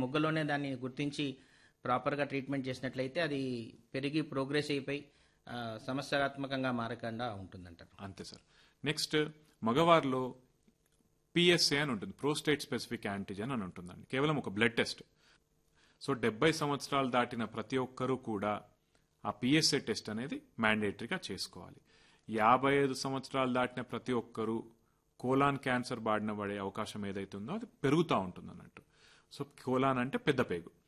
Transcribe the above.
మొగ్గలోనే దాన్ని గుర్తించి ప్రాపర్గా ట్రీట్మెంట్ చేసినట్లయితే అది పెరిగి ప్రోగ్రెస్ అయిపోయి ఆ, సమస్యాత్మకంగా మారకుండా ఉంటుందంటారు అంతే సార్ నెక్స్ట్ మగవారిలో పిఎస్ఏ అని ఉంటుంది ప్రోస్టేట్ స్పెసిఫిక్ యాంటిజెన్ అని ఉంటుందండి కేవలం ఒక బ్లడ్ టెస్ట్ సో డెబ్బై సంవత్సరాలు దాటిన ప్రతి ఒక్కరూ కూడా ఆ పిఎస్ఏ టెస్ట్ అనేది మ్యాండేటరీగా చేసుకోవాలి యాభై ఐదు సంవత్సరాలు దాటిన ప్రతి ఒక్కరూ కోలాన్ క్యాన్సర్ బారిన పడే అవకాశం ఏదైతే ఉందో అది పెరుగుతూ ఉంటుంది అన్నట్టు సో కోలాన్ అంటే పెద్ద పేగు